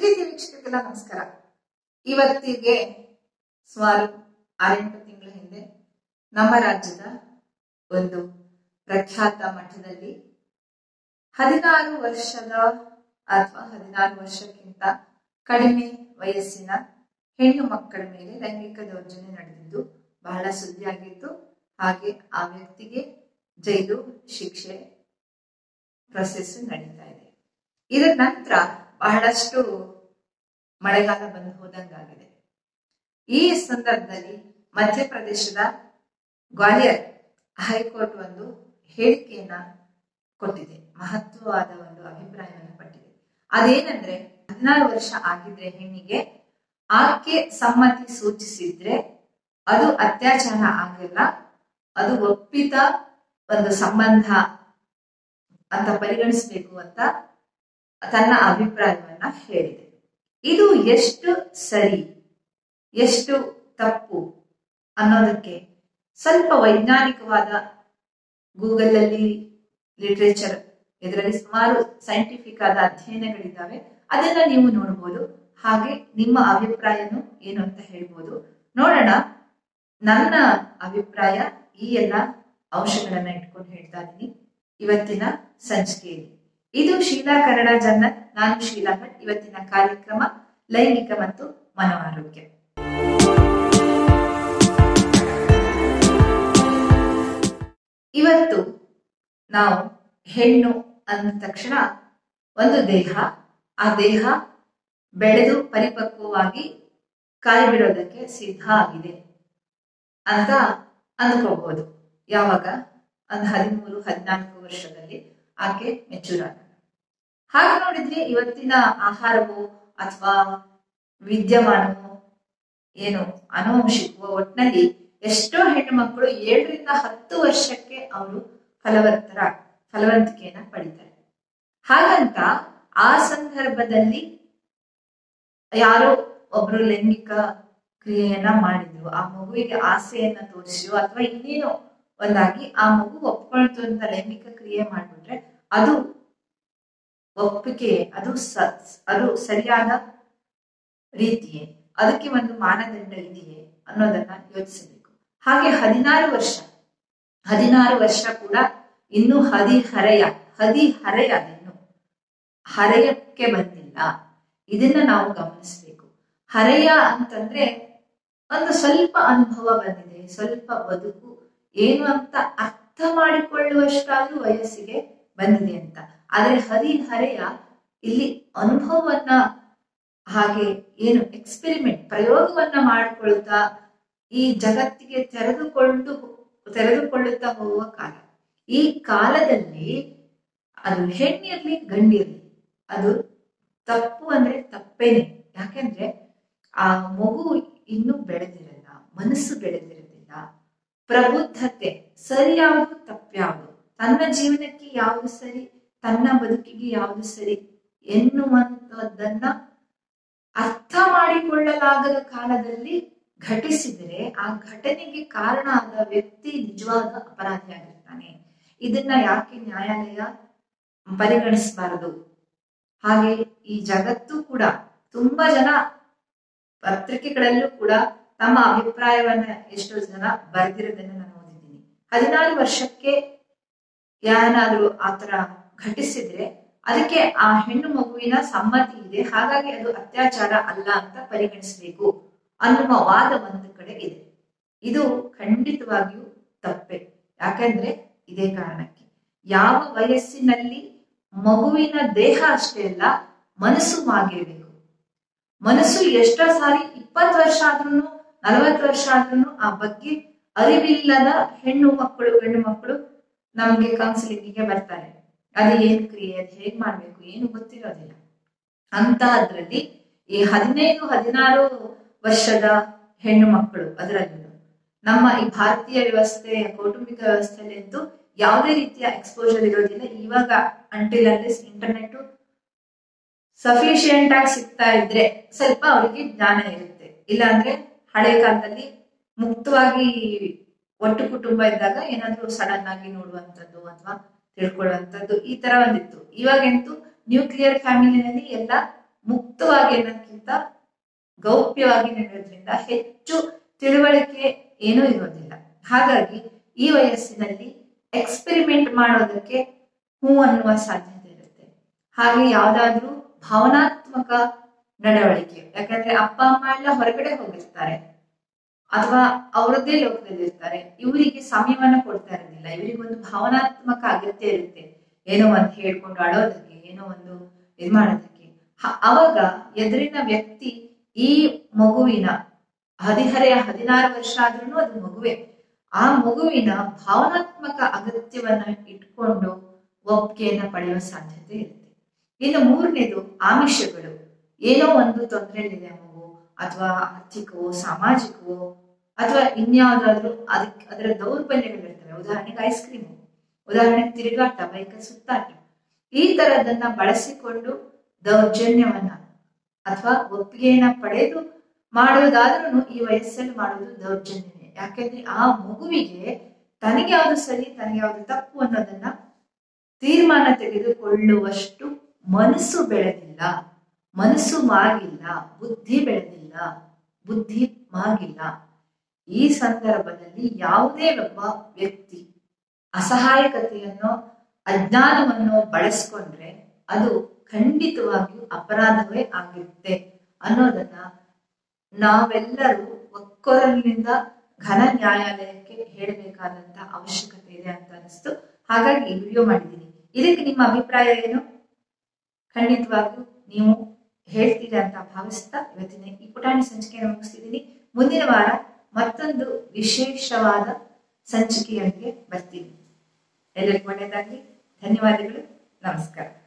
ಪ್ರೀತಿ ವೀಕ್ಷಕರಿಗೆಲ್ಲ ನಮಸ್ಕಾರ ಇವತ್ತಿಗೆ ಸುಮಾರು ಆರೆಂಟು ತಿಂಗಳ ಹಿಂದೆ ನಮ್ಮ ರಾಜ್ಯದ ಒಂದು ಪ್ರಖ್ಯಾತ ಮಠದಲ್ಲಿ ಹದಿನಾರು ವರ್ಷದ ಅಥವಾ ಹದಿನಾರು ವರ್ಷಕ್ಕಿಂತ ಕಡಿಮೆ ವಯಸ್ಸಿನ ಹೆಣ್ಣು ಮಕ್ಕಳ ಮೇಲೆ ಲೈಂಗಿಕ ದೌರ್ಜನ್ಯ ನಡೆದಿದ್ದು ಬಹಳ ಸುದ್ದಿಯಾಗಿತ್ತು ಹಾಗೆ ಆ ವ್ಯಕ್ತಿಗೆ ಜೈಲು ಶಿಕ್ಷೆ ಪ್ರೊಸೆಸ್ ನಡೀತಾ ಇದೆ ಇದರ ನಂತರ ಬಹಳಷ್ಟು ಮಳೆಗಾಲ ಬಂದು ಹೋದಂಗಾಗಿದೆ ಈ ಸಂದರ್ಭದಲ್ಲಿ ಮಧ್ಯಪ್ರದೇಶದ ಗ್ವಾಲಿಯರ್ ಹೈಕೋರ್ಟ್ ಒಂದು ಹೇಳಿಕೆಯನ್ನ ಕೊಟ್ಟಿದೆ ಮಹತ್ವವಾದ ಒಂದು ಅಭಿಪ್ರಾಯವನ್ನು ಪಟ್ಟಿದೆ ಅದೇನಂದ್ರೆ ಹದಿನಾರು ವರ್ಷ ಆಗಿದ್ರೆ ಹೆಣ್ಣಿಗೆ ಆಕೆ ಸಮ್ಮತಿ ಸೂಚಿಸಿದ್ರೆ ಅದು ಅತ್ಯಾಚಾರ ಆಗಿಲ್ಲ ಅದು ಒಪ್ಪಿತ ಒಂದು ಸಂಬಂಧ ಅಂತ ಪರಿಗಣಿಸಬೇಕು ಅಂತ ತನ್ನ ಅಭಿಪ್ರಾಯವನ್ನ ಹೇಳಿದೆ ಇದು ಎಷ್ಟು ಸರಿ ಎಷ್ಟು ತಪ್ಪು ಅನ್ನೋದಕ್ಕೆ ಸ್ವಲ್ಪ ವೈಜ್ಞಾನಿಕವಾದ ಗೂಗಲ್ ಅಲ್ಲಿ ಲಿಟ್ರೇಚರ್ ಇದರಲ್ಲಿ ಸುಮಾರು ಸೈಂಟಿಫಿಕ್ ಆದ ಅಧ್ಯಯನಗಳಿದ್ದಾವೆ ಅದನ್ನ ನೀವು ನೋಡಬಹುದು ಹಾಗೆ ನಿಮ್ಮ ಅಭಿಪ್ರಾಯನು ಏನು ಅಂತ ಹೇಳ್ಬೋದು ನೋಡೋಣ ನನ್ನ ಅಭಿಪ್ರಾಯ ಈ ಎಲ್ಲ ಅಂಶಗಳನ್ನ ಇಟ್ಕೊಂಡು ಹೇಳ್ತಾ ಇದ್ದೀನಿ ಇವತ್ತಿನ ಸಂಚಿಕೆಯಲ್ಲಿ ಇದು ಶೀಲಾ ಕನ್ನಡ ಜನ್ನತ್ ನಾನು ಶೀಲಾ ಭಟ್ ಇವತ್ತಿನ ಕಾರ್ಯಕ್ರಮ ಲೈಂಗಿಕ ಮತ್ತು ಮನೋ ಆರೋಗ್ಯ ಇವತ್ತು ನಾವು ಹೆಣ್ಣು ಅಂದ ತಕ್ಷಣ ಒಂದು ದೇಹ ಆ ದೇಹ ಬೆಳೆದು ಪರಿಪಕ್ವವಾಗಿ ಕಾಯಿ ಬಿಡೋದಕ್ಕೆ ಸಿದ್ಧ ಆಗಿದೆ ಅಂತ ಅಂದ್ಕೋಬಹುದು ಯಾವಾಗ ಒಂದು ಹದಿಮೂರು ಹದಿನಾಲ್ಕು ವರ್ಷದಲ್ಲಿ ಆಕೆ ಮೆಚೂರ್ ಆಗ ಹಾಗೆ ನೋಡಿದ್ರೆ ಇವತ್ತಿನ ಆಹಾರವು ಅಥವಾ ವಿದ್ಯಮಾನವು ಏನು ಅನುವಂಶಿಕವೋ ಒಟ್ಟಿನಲ್ಲಿ ಎಷ್ಟೋ ಹೆಣ್ಣು ಮಕ್ಕಳು ಏಳರಿಂದ ಹತ್ತು ವರ್ಷಕ್ಕೆ ಅವರು ಫಲವತ್ತರ ಫಲವಂತಿಕೆಯನ್ನ ಪಡಿತಾರೆ ಹಾಗಂತ ಆ ಸಂದರ್ಭದಲ್ಲಿ ಯಾರೋ ಒಬ್ರು ಲೈಂಗಿಕ ಕ್ರಿಯೆಯನ್ನ ಮಾಡಿದ್ರು ಆ ಮಗುವಿಗೆ ಆಸೆಯನ್ನ ತೋರಿಸಿದ್ರು ಅಥವಾ ಇನ್ನೇನೋ ಒಂದಾಗಿ ಆ ಮಗು ಒಪ್ಕೊಳ್ತು ಅಂತ ಲೈಂಗಿಕ ಕ್ರಿಯೆ ಮಾಡ್ಬಿಟ್ರೆ ಅದು ಒಪ್ಪಿಗೆ ಅದು ಸ ಅದು ಸರಿಯಾದ ರೀತಿಯೇ ಅದಕ್ಕೆ ಒಂದು ಮಾನದಂಡ ಇದೆಯೇ ಅನ್ನೋದನ್ನ ಯೋಚಿಸಬೇಕು ಹಾಗೆ ಹದಿನಾರು ವರ್ಷ ಹದಿನಾರು ವರ್ಷ ಕೂಡ ಇನ್ನು ಹದಿಹರೆಯ ಹದಿಹರೆಯ ಇನ್ನು ಹರೆಯಕ್ಕೆ ಬಂದಿಲ್ಲ ಇದನ್ನ ನಾವು ಗಮನಿಸಬೇಕು ಹರೆಯ ಅಂತಂದ್ರೆ ಒಂದು ಸ್ವಲ್ಪ ಅನುಭವ ಬಂದಿದೆ ಸ್ವಲ್ಪ ಬದುಕು ಏನು ಅಂತ ಅರ್ಥ ಮಾಡಿಕೊಳ್ಳುವಷ್ಟಾದ್ರೂ ವಯಸ್ಸಿಗೆ ಬಂದಿದೆ ಅಂತ ಆದ್ರೆ ಹರಿಹರೆಯ ಇಲ್ಲಿ ಅನುಭವವನ್ನ ಹಾಗೆ ಏನು ಎಕ್ಸ್ಪೆರಿಮೆಂಟ್ ಪ್ರಯೋಗವನ್ನ ಮಾಡಿಕೊಳ್ತಾ ಈ ಜಗತ್ತಿಗೆ ತೆರೆದುಕೊಂಡು ತೆರೆದುಕೊಳ್ಳುತ್ತಾ ಹೋಗುವ ಕಾಲ ಈ ಕಾಲದಲ್ಲಿ ಅದು ಹೆಣ್ಣಿರ್ಲಿ ಗಂಡಿರ್ಲಿ ಅದು ತಪ್ಪು ಅಂದ್ರೆ ತಪ್ಪೇನೆ ಯಾಕೆಂದ್ರೆ ಆ ಮಗು ಇನ್ನೂ ಬೆಳೆದಿರಲ್ಲ ಮನಸ್ಸು ಬೆಳೆದಿರೋದಿಲ್ಲ ಪ್ರಬುದ್ಧತೆ ಸರಿ ಯಾವುದು ತಪ್ಪ್ಯಾವುದು ತನ್ನ ಜೀವನಕ್ಕೆ ಯಾವುದು ಸರಿ ತನ್ನ ಬದುಕಿಗೆ ಯಾವುದು ಸರಿ ಎನ್ನುವಂತದ್ದನ್ನ ಅರ್ಥ ಮಾಡಿಕೊಳ್ಳಲಾಗದ ಕಾಲದಲ್ಲಿ ಘಟಿಸಿದರೆ ಆ ಘಟನೆಗೆ ಕಾರಣ ಆದ ವ್ಯಕ್ತಿ ನಿಜವಾದ ಅಪರಾಧಿಯಾಗಿರ್ತಾನೆ ಇದನ್ನ ಯಾಕೆ ನ್ಯಾಯಾಲಯ ಪರಿಗಣಿಸಬಾರದು ಹಾಗೆ ಈ ಜಗತ್ತು ಕೂಡ ತುಂಬಾ ಜನ ಪತ್ರಿಕೆಗಳಲ್ಲೂ ಕೂಡ ತಮ್ಮ ಅಭಿಪ್ರಾಯವನ್ನ ಎಷ್ಟೋ ಜನ ಬರೆದಿರೋದನ್ನ ನಾನು ಓದಿದ್ದೀನಿ ಹದಿನಾರು ವರ್ಷಕ್ಕೆ ಯಾರಾದ್ರೂ ಆತರ ಘಟಿಸಿದ್ರೆ ಅದಕ್ಕೆ ಆ ಹೆಣ್ಣು ಮಗುವಿನ ಸಮ್ಮತಿ ಇದೆ ಹಾಗಾಗಿ ಅದು ಅತ್ಯಾಚಾರ ಅಲ್ಲ ಅಂತ ಪರಿಗಣಿಸಬೇಕು ಅನ್ನುವ ವಾದ ಒಂದು ಕಡೆ ಇದೆ ಇದು ಖಂಡಿತವಾಗಿಯೂ ತಪ್ಪೆ ಯಾಕಂದ್ರೆ ಇದೇ ಕಾರಣಕ್ಕೆ ಯಾವ ವಯಸ್ಸಿನಲ್ಲಿ ಮಗುವಿನ ದೇಹ ಅಷ್ಟೇ ಅಲ್ಲ ಮನಸ್ಸು ಮಾಗಿರ್ಬೇಕು ಮನಸ್ಸು ಎಷ್ಟೋ ಸಾರಿ ಇಪ್ಪತ್ತು ವರ್ಷ ಆದ್ರೂ ನಲವತ್ತು ವರ್ಷ ಆದ್ರೂ ಆ ಬಗ್ಗೆ ಅರಿವಿಲ್ಲದ ಹೆಣ್ಣು ಮಕ್ಕಳು ಗಂಡು ಮಕ್ಕಳು ನಮ್ಗೆ ಕೌನ್ಸಿಲಿಂಗಿಗೆ ಬರ್ತಾರೆ ಅದು ಏನ್ ಕ್ರಿಯೆ ಅದು ಹೇಗ್ ಮಾಡ್ಬೇಕು ಏನು ಗೊತ್ತಿರೋದಿಲ್ಲ ಅಂತ ಅದ್ರಲ್ಲಿ ಈ ಹದಿನೈದು ಹದಿನಾರು ವರ್ಷದ ಹೆಣ್ಣು ಮಕ್ಕಳು ಅದರಲ್ಲೂ ನಮ್ಮ ಈ ಭಾರತೀಯ ವ್ಯವಸ್ಥೆ ಕೌಟುಂಬಿಕ ವ್ಯವಸ್ಥೆಯಲ್ಲಿ ಅಂತೂ ಯಾವುದೇ ರೀತಿಯ ಎಕ್ಸ್ಪೋಜರ್ ಇರೋದಿಲ್ಲ ಇವಾಗ ಅಂಟಿಲ್ ಅಲ್ಲಿಸ್ ಇಂಟರ್ನೆಟ್ ಸಫಿಶಿಯಂಟ್ ಆಗಿ ಸಿಗ್ತಾ ಇದ್ರೆ ಸ್ವಲ್ಪ ಅವರಿಗೆ ಜ್ಞಾನ ಇರುತ್ತೆ ಇಲ್ಲಾಂದ್ರೆ ಹಳೆ ಕಾಲದಲ್ಲಿ ಮುಕ್ತವಾಗಿ ಒಟ್ಟು ಕುಟುಂಬ ಇದ್ದಾಗ ಏನಾದ್ರೂ ಸಡನ್ ಆಗಿ ನೋಡುವಂಥದ್ದು ಅಥವಾ ತಿಳ್ಕೊಳ್ಳುವಂಥದ್ದು ಈ ತರ ಒಂದಿತ್ತು ಇವಾಗಂತೂ ನ್ಯೂಕ್ಲಿಯರ್ ಫ್ಯಾಮಿಲಿನಲ್ಲಿ ಎಲ್ಲ ಮುಕ್ತವಾಗಿ ಅನ್ನೋದಕ್ಕಿಂತ ಗೌಪ್ಯವಾಗಿ ನಡೆಯೋದ್ರಿಂದ ಹೆಚ್ಚು ತಿಳುವಳಿಕೆ ಏನೂ ಇರೋದಿಲ್ಲ ಹಾಗಾಗಿ ಈ ವಯಸ್ಸಿನಲ್ಲಿ ಎಕ್ಸ್ಪೆರಿಮೆಂಟ್ ಮಾಡೋದಕ್ಕೆ ಹೂ ಅನ್ನುವ ಸಾಧ್ಯತೆ ಇರುತ್ತೆ ಹಾಗೆ ಯಾವ್ದಾದ್ರೂ ಭಾವನಾತ್ಮಕ ನಡವಳಿಕೆ ಯಾಕಂದ್ರೆ ಅಪ್ಪ ಅಮ್ಮ ಎಲ್ಲ ಹೊರಗಡೆ ಹೋಗಿರ್ತಾರೆ ಅಥವಾ ಅವರದ್ದೇ ಲೋಕದಲ್ಲಿ ಇರ್ತಾರೆ ಇವರಿಗೆ ಸಮಯವನ್ನ ಕೊಡ್ತಾ ಇರೋದಿಲ್ಲ ಇವರಿಗೊಂದು ಭಾವನಾತ್ಮಕ ಅಗತ್ಯ ಇರುತ್ತೆ ಏನೋ ಒಂದು ಹೇಳ್ಕೊಂಡು ಅಳೋದಕ್ಕೆ ಏನೋ ಒಂದು ಇದ್ ಮಾಡೋದಕ್ಕೆ ಹ- ಅವಾಗ ಎದುರಿನ ವ್ಯಕ್ತಿ ಈ ಮಗುವಿನ ಹದಿಹರೆಯ ಹದಿನಾರು ವರ್ಷ ಆದ್ರೂ ಅದು ಮಗುವೆ ಆ ಮಗುವಿನ ಭಾವನಾತ್ಮಕ ಅಗತ್ಯವನ್ನ ಇಟ್ಕೊಂಡು ಒಪ್ಪಿಗೆಯನ್ನ ಪಡೆಯುವ ಸಾಧ್ಯತೆ ಇರುತ್ತೆ ಇನ್ನು ಮೂರನೇದು ಆಮಿಷಗಳು ಏನೋ ಒಂದು ತೊಂದರೆಯಲ್ಲಿದೆ ಮಗು ಅಥವಾ ಆರ್ಥಿಕವೋ ಸಾಮಾಜಿಕವೋ ಅಥವಾ ಇನ್ಯಾವುದಾದ್ರೂ ಅದಕ್ಕೆ ಅದರ ದೌರ್ಬಲ್ಯಗಳಿರ್ತವೆ ಉದಾಹರಣೆಗೆ ಐಸ್ ಕ್ರೀಮು ಉದಾಹರಣೆಗೆ ತಿರುಗಾಟ ಬೈಕಲ್ ಸುತ್ತಾಟ ಈ ತರದನ್ನ ಬಳಸಿಕೊಂಡು ದೌರ್ಜನ್ಯವನ್ನ ಅಥವಾ ಒಪ್ಪಿಗೆಯನ್ನ ಪಡೆದು ಮಾಡುವುದಾದ್ರೂ ಈ ವಯಸ್ಸಲ್ಲಿ ಮಾಡುವುದು ದೌರ್ಜನ್ಯವೇ ಯಾಕೆಂದ್ರೆ ಆ ಮಗುವಿಗೆ ತನಗೆ ಯಾವುದು ಸರಿ ತನಗೆ ಯಾವುದು ತಪ್ಪು ಅನ್ನೋದನ್ನ ತೀರ್ಮಾನ ತೆಗೆದುಕೊಳ್ಳುವಷ್ಟು ಮನಸ್ಸು ಬೆಳೆದಿಲ್ಲ ಮನಸ್ಸು ಮಾಗಿಲ್ಲ ಬುದ್ಧಿ ಬೆಳೆದಿಲ್ಲ ಬುದ್ಧಿ ಮಾಗಿಲ್ಲ ಈ ಸಂದರ್ಭದಲ್ಲಿ ಯಾವುದೇ ಒಬ್ಬ ವ್ಯಕ್ತಿ ಅಸಹಾಯಕತೆಯನ್ನು ಅಜ್ಞಾನವನ್ನು ಬಳಸ್ಕೊಂಡ್ರೆ ಅದು ಖಂಡಿತವಾಗಿಯೂ ಅಪರಾಧವೇ ಆಗಿರುತ್ತೆ ಅನ್ನೋದನ್ನ ನಾವೆಲ್ಲರೂ ಒಕ್ಕೊರಲಿನಿಂದ ಘನ ನ್ಯಾಯಾಲಯಕ್ಕೆ ಹೇಳಬೇಕಾದಂತ ಅವಶ್ಯಕತೆ ಇದೆ ಅಂತ ಅನಿಸ್ತು ಹಾಗಾಗಿ ಈ ವಿಡಿಯೋ ಮಾಡಿದ್ದೀನಿ ಇದಕ್ಕೆ ನಿಮ್ಮ ಅಭಿಪ್ರಾಯ ಏನು ಖಂಡಿತವಾಗಿಯೂ ನೀವು ಹೇಳ್ತೀರಾ ಅಂತ ಭಾವಿಸ್ತಾ ಇವತ್ತಿನ ಈ ಪುಟಾಣಿ ಸಂಚಿಕೆಯನ್ನು ಮುಗಿಸ್ತಿದ್ದೀನಿ ಮುಂದಿನ ವಾರ ಮತ್ತೊಂದು ವಿಶೇಷವಾದ ಸಂಚಿಕೆಯೊಂದಿಗೆ ಬರ್ತೀನಿ ಎಲ್ಲರಿಗೂ ಒಳ್ಳೆಯದಾಗಲಿ ಧನ್ಯವಾದಗಳು ನಮಸ್ಕಾರ